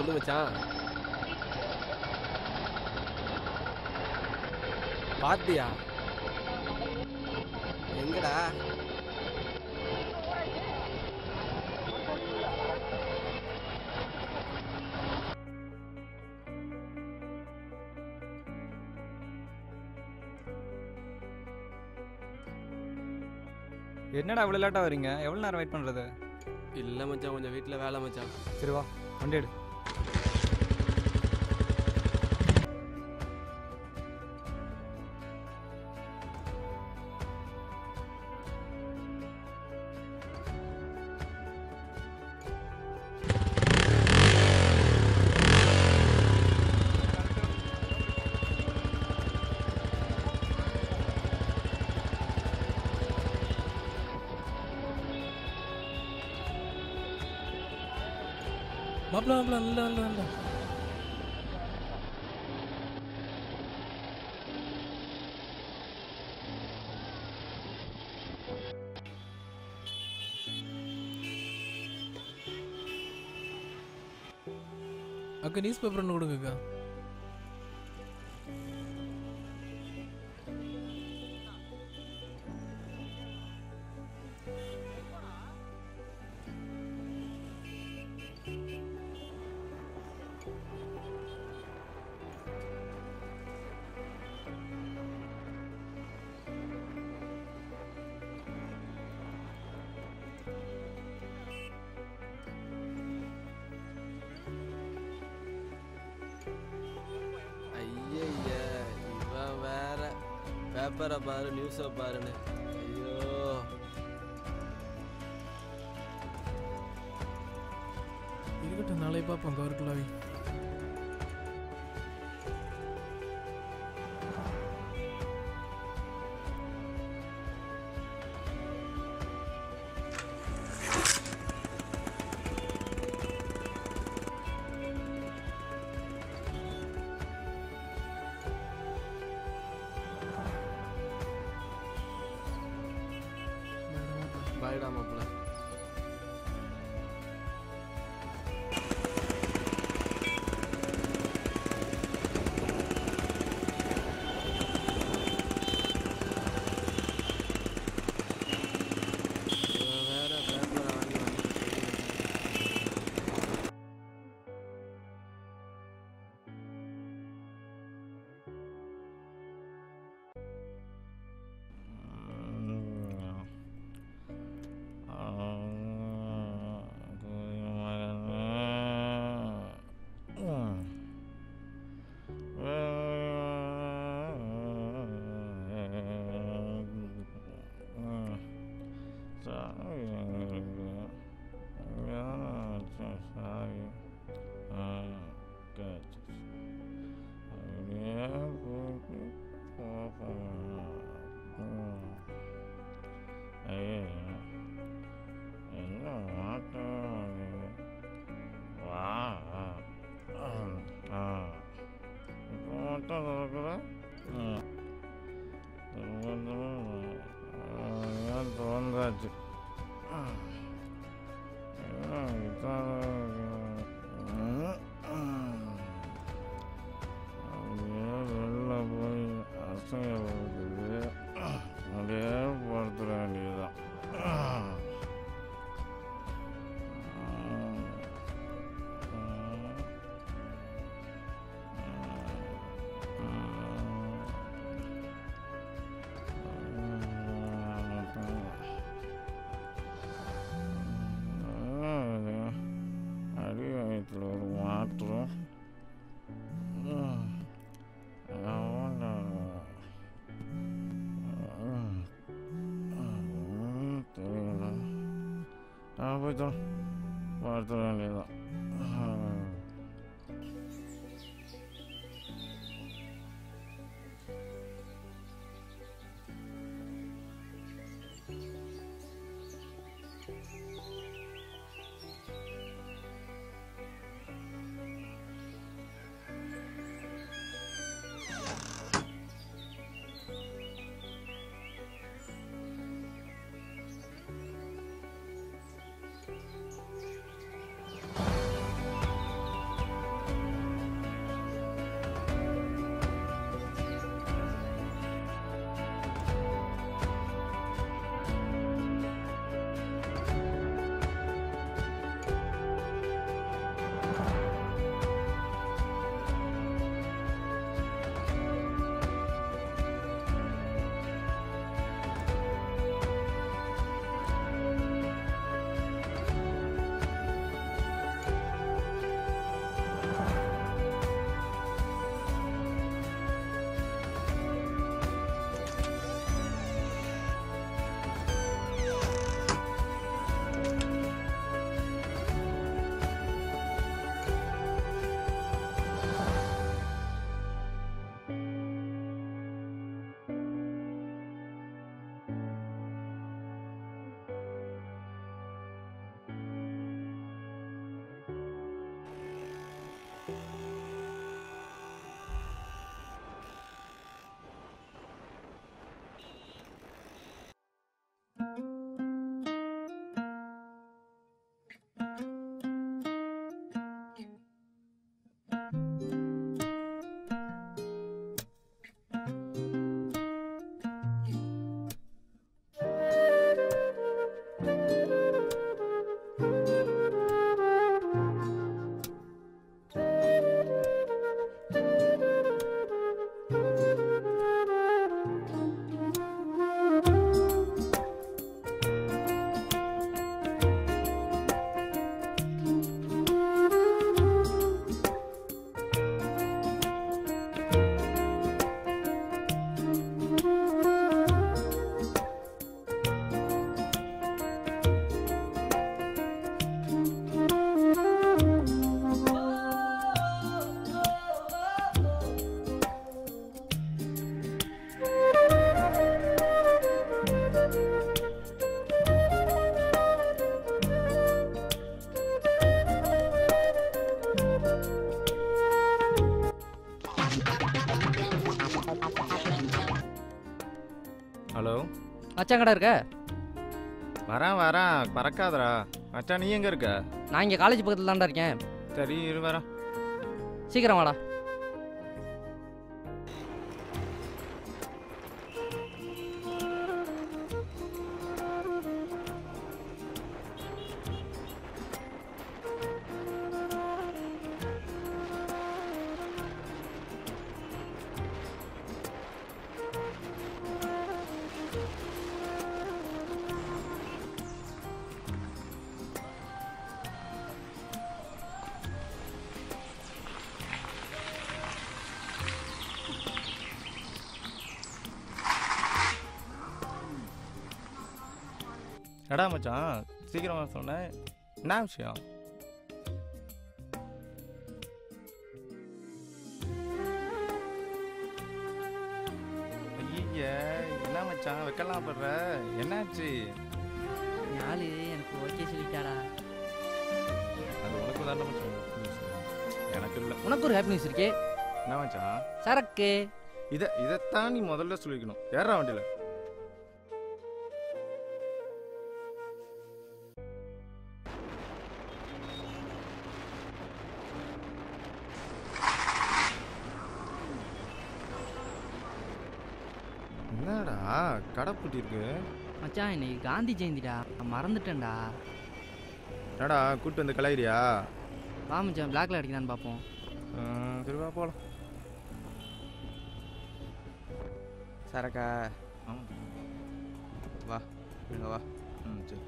சொல்லு மச்சான் பாத்தியா எங்கடா என்னடா இவ்வளோ லேட்டாக வரீங்க எவ்வளோ நேரம் வெயிட் பண்ணுறது இல்ல மச்சான் கொஞ்சம் வீட்ல வேலை மச்சான் சரி வா வண்டி எடு மாப்பிள மாப்பிள நல்ல நல்ல நல்ல அக்கா நியூஸ் பேப்பர் ஒன்று கொடுங்கக்கா ஐயய்ய இவன் வேற பேப்பரை பாரு நியூஸை பாருன்னு ஐயோ இருக்கட்டும் நாளை பார்ப்போம் கவர்க்குள்ளாவே பாய்டா மாப்பிள்ள இவன் வேற பேப்பரை வாங்கி வந்து என்ன மாட்டம் வா ஆ இப்போ மட்டும் திறக்கிற ஏன் திறந்தாச்சு அப்படியே வெளில போய் அசைய வருது அப்படியே படுத்துட வேண்டியதுதான் அடி வயிற்றுல ஒரு மாற்றம் தெரியல நான் போய் தரோம் பார்த்துட வேண்டியதுதான் ஆ ஹலோ மச்சான் கடை இருக்க வரேன் வரேன் பறக்காதடா மச்சான் நீ எங்கே இருக்க நான் இங்கே காலேஜ் பக்கத்தில் தான்டா இருக்கேன் சரி இரு வரேன் சீக்கிரம் வாடா எடா மச்சான் சீக்கிரமா சொன்னேன் என்ன விஷயம் ஐய என்ன மச்சான் வைக்கலாம் படுற என்னாச்சு ஆளு எனக்கு ஓகே சொல்லிட்டாடா அது உனக்கு தானே மச்சான் news. எனக்கு இல்லை உனக்கு ஒரு ஹாப்பி நியூஸ் இருக்கே என்ன மச்சான் சரக்கு இதை இதைத்தான் நீ முதல்ல சொல்லிக்கணும் ஏறா வண்டியில் என்னடா கடை பூட்டி இருக்கு மச்சான் இன்னைக்கு காந்தி ஜெயந்திடா நான் மறந்துட்டேன்டா என்னடா கூட்டு வந்து கலாயிரியா வா மச்சான் பிளாக்ல அடிக்கிறான்னு பார்ப்போம் சரி வா போகலாம் சரக்கா ஆமாம் வா இங்க வா ம் சரி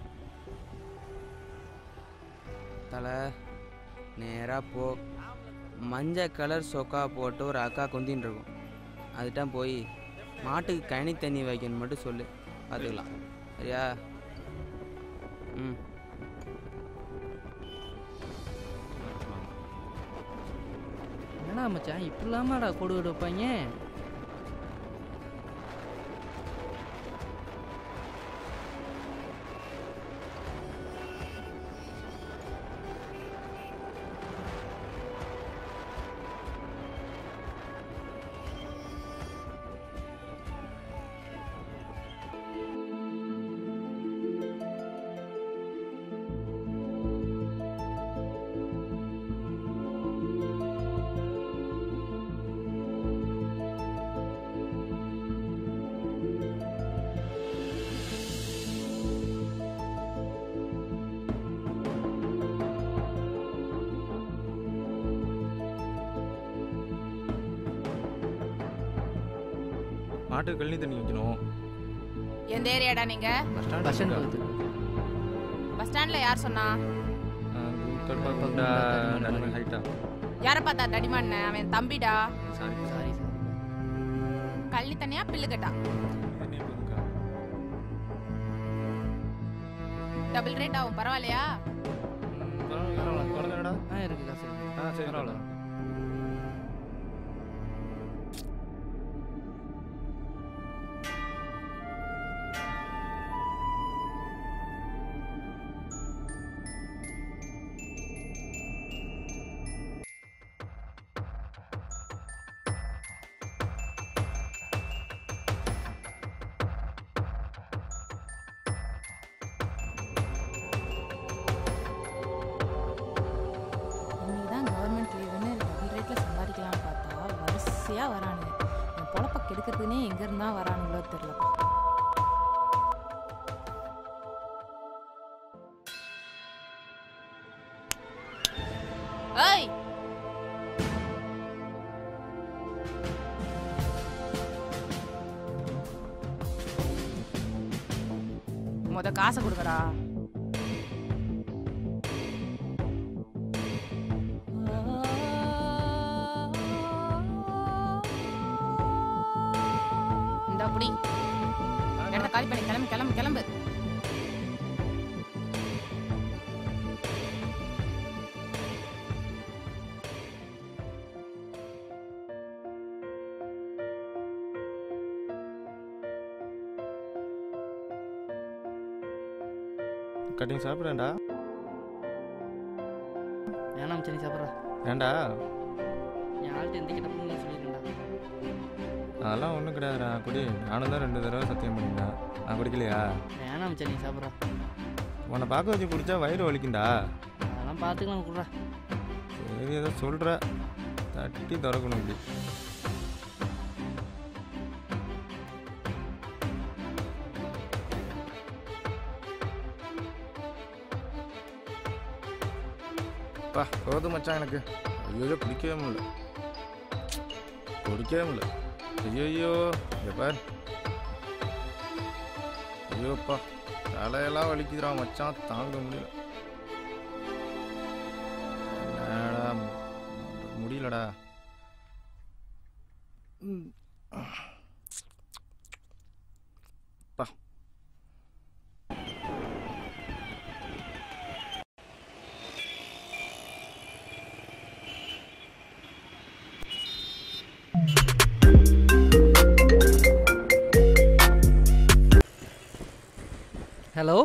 தலை நேராக போ மஞ்சள் கலர் சொக்கா போட்டு ஒரு அக்கா குந்தின்னு இருக்கும் அதுட்ட போய் மாட்டுக்கு கனி தண்ணி வைக்கணும் மட்டும் சொல்லு பார்த்துக்கலாம் சரியா ம் என்னடா மச்சான் இப்படி இல்லாமடா கொடு விட வைப்பாங்க மாட்டுக்கு கழனி தண்ணி வைக்கணும் எந்த ஏரியாடா நீங்க பஸ் ஸ்டாண்ட் பஸ் ஸ்டாண்ட் இருக்கா? பக்கத்து பஸ் ஸ்டாண்ட்ல யார் சொன்னா ஆ, கருப்பா குண்டா நடுவு ஹைட்டா யார பார்த்தா தடிமான் அவன் தம்பிடா சாரி சாரி சார் கள்ளி தனியா பில்லு கட்டா டபுள் ரேட் ஆகும் பரவாயில்லையா ஆ இருக்கு காசு இருக்கு. ஆ சரி பரவாயில்ல இன்னைக்கு தான் கவர்மெண்ட் லீவுன்னு டபுள் ரேட்ல சம்பாதிக்கலாம்னு பார்த்தா வரிசையா வரானுங்க என் பொழப்ப கெடுக்கிறதுனே எங்க இருந்தா வரானுங்களோ தெரியலப்பா ஏய் முத காசை கொடுக்கடா இந்த அப்படி இடத்த காலி பண்ணி கிளம்பு கிளம்பு கிளம்பு கட்டிங் சாப்பிட்றேன்டா வேணாம் மச்சான் நீ சாப்பிட்றா ஏன்டா என் ஆள்கிட்ட எந்த கிட்ட போகணும்னு சொல்லியிருக்கேன்டா அதெல்லாம் ஒன்றும் கிடையாதுடா குடி நானும் தான் ரெண்டு தடவை சத்தியம் பண்ணிட்டேன் நான் குடிக்கலையா வேணாம் மச்சான் நீ சாப்பிட்றா உன்னை பார்க்க வச்சு குடிச்சா வயிறு வலிக்கும்டா அதெல்லாம் பார்த்துக்கலாம் குடுறா சரி ஏதோ சொல்கிற தட்டி திறக்கணும் இப்படி பா போதும் மச்சான் எனக்கு ஐயோ குடிக்கவே முடியல குடிக்கவே முடியல ஐயோ இங்க பார் ஐயோப்பா தலையெல்லாம் வலிக்குதுடா மச்சான் தாங்க முடியல என்னடா மு- முடியலடா ம். பா ஹலோ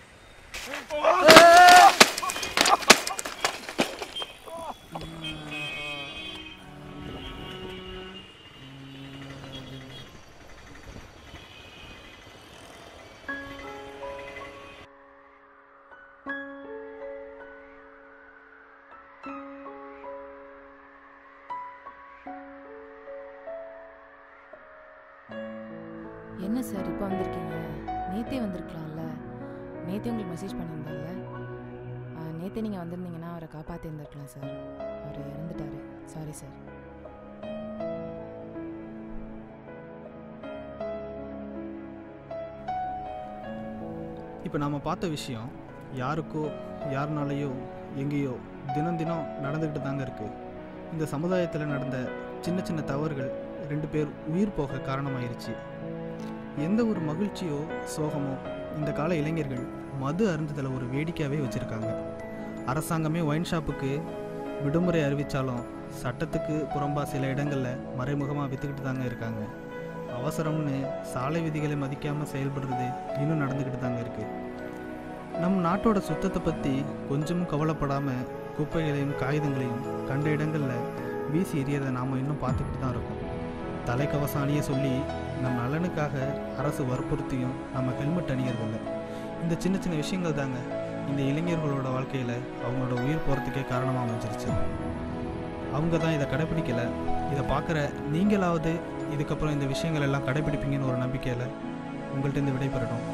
என்ன சார் இப்போ வந்திருக்கீங்க நேத்தே வந்திருக்கலாம்ல நேத்தே உங்களுக்கு மெசேஜ் பண்ணியிருந்தால நேத்தே நீங்கள் வந்திருந்தீங்கன்னா அவரை காப்பாற்றி இருந்திருக்கலாம் சார் அவர் இறந்துட்டாரு சாரி சார் இப்போ நாம் பார்த்த விஷயம் யாருக்கோ யாருனாலேயோ எங்கேயோ தினம் தினம் நடந்துக்கிட்டு தாங்க இருக்குது இந்த சமுதாயத்தில் நடந்த சின்ன சின்ன தவறுகள் ரெண்டு பேர் உயிர் போக காரணமாயிருச்சு எந்த ஒரு மகிழ்ச்சியோ சோகமோ இந்த கால இளைஞர்கள் மது அருந்துதலை ஒரு வேடிக்கையாகவே வச்சுருக்காங்க அரசாங்கமே ஒயின் ஷாப்புக்கு விடுமுறை அறிவித்தாலும் சட்டத்துக்கு புறம்பா சில இடங்களில் மறைமுகமாக விற்றுக்கிட்டு தாங்க இருக்காங்க அவசரம்னு சாலை விதிகளை மதிக்காமல் செயல்படுறது இன்னும் நடந்துக்கிட்டு தாங்க இருக்குது நம் நாட்டோட சுத்தத்தை பற்றி கொஞ்சமும் கவலைப்படாமல் குப்பைகளையும் காகிதங்களையும் கண்ட இடங்களில் வீசி எறியதை நாம் இன்னும் பார்த்துக்கிட்டு தான் இருக்கோம் தலைக்கவசம் அணிய சொல்லி நம் நலனுக்காக அரசு வற்புறுத்தியும் நம்ம ஹெல்மெட் அணியறதில்ல இந்த சின்ன சின்ன விஷயங்கள் தாங்க இந்த இளைஞர்களோட வாழ்க்கையில் அவங்களோட உயிர் போகிறதுக்கே காரணமாக அமைஞ்சிருச்சு அவங்க தான் இதை கடைப்பிடிக்கலை இதை பார்க்குற நீங்களாவது இதுக்கப்புறம் இந்த விஷயங்கள் எல்லாம் கடைபிடிப்பீங்கன்னு ஒரு நம்பிக்கையில் உங்கள்கிட்ட இருந்து விடைபெறணும்